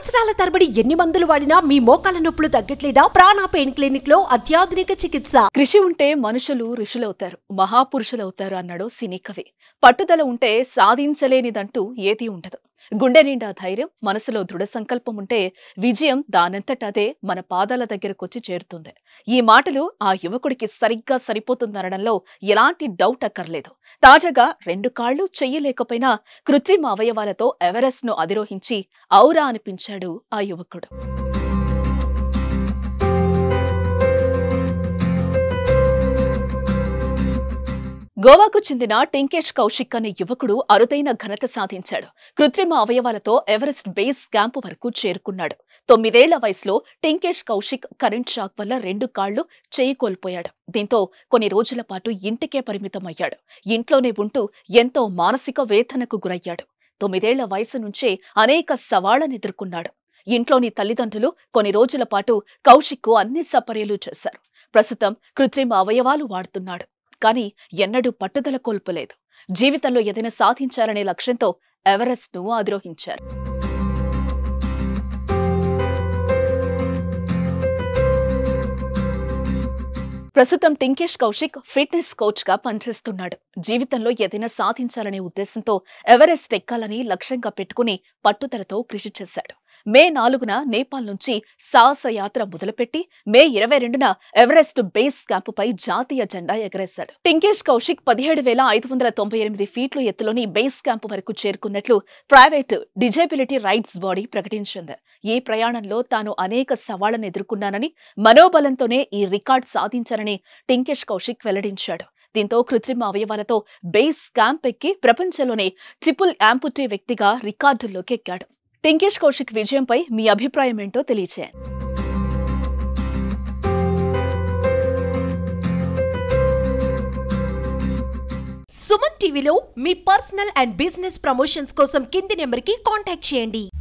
సంవత్సరాల తరబడి ఎన్ని మందులు వాడినా మీ మోకాల నొప్పులు తగ్గట్లేదా ప్రాణ పెయిన్ క్లినిక్ లో అత్యాధునిక చికిత్స కృషి ఉంటే మనుషులు ఋషులవుతారు మహాపురుషులవుతారు అన్నాడు సినీ కవి పట్టుదల ఉంటే సాధించలేనిదంటూ ఏదీ ఉండదు గుండె నిండా ధైర్యం మనసులో దృఢ సంకల్పం ఉంటే విజయం దానంతటదే మన పాదాల దగ్గరకొచ్చి చేరుతుంది ఈ మాటలు ఆ యువకుడికి సరిగ్గా సరిపోతుందనడంలో ఎలాంటి డౌట్ అక్కర్లేదు తాజాగా రెండు కాళ్లు చెయ్యలేకపోయినా కృత్రిమ అవయవాలతో ఎవరెస్ట్ ను అధిరోహించి ఔరా అనిపించాడు ఆ యువకుడు గోవాకు చెందిన టింకేష్ కౌశిక్ అనే యువకుడు అరుదైన ఘనత సాధించాడు కృత్రిమ అవయవాలతో ఎవరెస్ట్ బేస్ క్యాంపు వరకు చేరుకున్నాడు తొమ్మిదేళ్ల వయసులో టింకేష్ కౌశిక్ కరెంట్ షాక్ వల్ల రెండు కాళ్లు చేయి కోల్పోయాడు దీంతో కొన్ని రోజుల పాటు ఇంటికే పరిమితమయ్యాడు ఇంట్లోనే ఉంటూ ఎంతో మానసిక వేదనకు గురయ్యాడు తొమ్మిదేళ్ల వయసు నుంచే అనేక సవాళ్లను ఎదుర్కొన్నాడు ఇంట్లోని తల్లిదండ్రులు కొన్ని రోజుల పాటు కౌశిక్కు అన్ని సపర్యలు చేశారు ప్రస్తుతం కృత్రిమ అవయవాలు వాడుతున్నాడు కానీ ఎన్నడూ పట్టుదల కోల్పోలేదు జీవితంలో ఏదైనా సాధించాలనే లక్ష్యంతో ఎవరెస్ట్ ను అధిరోహించారు ప్రస్తుతం టింకేష్ కౌశిక్ ఫిట్నెస్ కోచ్ గా పనిచేస్తున్నాడు జీవితంలో ఏదైనా సాధించాలనే ఉద్దేశంతో ఎవరెస్ట్ ఎక్కాలని లక్ష్యంగా పెట్టుకుని పట్టుదలతో కృషి చేశాడు మే నాలుగున నేపాల్ నుంచి సాహస యాత్ర మొదలుపెట్టి మే ఇరవై రెండున ఎవరెస్ట్ బేస్ క్యాంపుపై జాతీయ జెండా ఎగరేశాడు టింకేష్ కౌశిక్ పదిహేడు వేల ఐదు వందల తొంభై ఎనిమిది ఫీట్ల ఎత్తులోని బేస్ క్యాంపు వరకు చేరుకున్నట్లు ప్రైవేట్ డిజేబిలిటీ రైట్స్ బాడీ ప్రకటించింది ఈ ప్రయాణంలో తాను అనేక సవాళ్లను ఎదుర్కొన్నానని మనోబలంతోనే ఈ రికార్డ్ సాధించానని టింకేష్ కౌశిక్ వెల్లడించాడు దీంతో కృత్రిమ అవయవాలతో బేస్ క్యాంప్ ఎక్కి ప్రపంచంలోనే ట్రిపుల్ యాంపుటీ వ్యక్తిగా రికార్డుల్లోకి ఎక్కాడు టింకేష్ కౌశిక్ విజయంపై మీ అభిప్రాయం ఏంటో తెలియచేయండి సుమన్ టీవీలో మీ పర్సనల్ అండ్ బిజినెస్ ప్రమోషన్స్ కోసం కింది నెంబర్ కి కాంటాక్ట్ చేయండి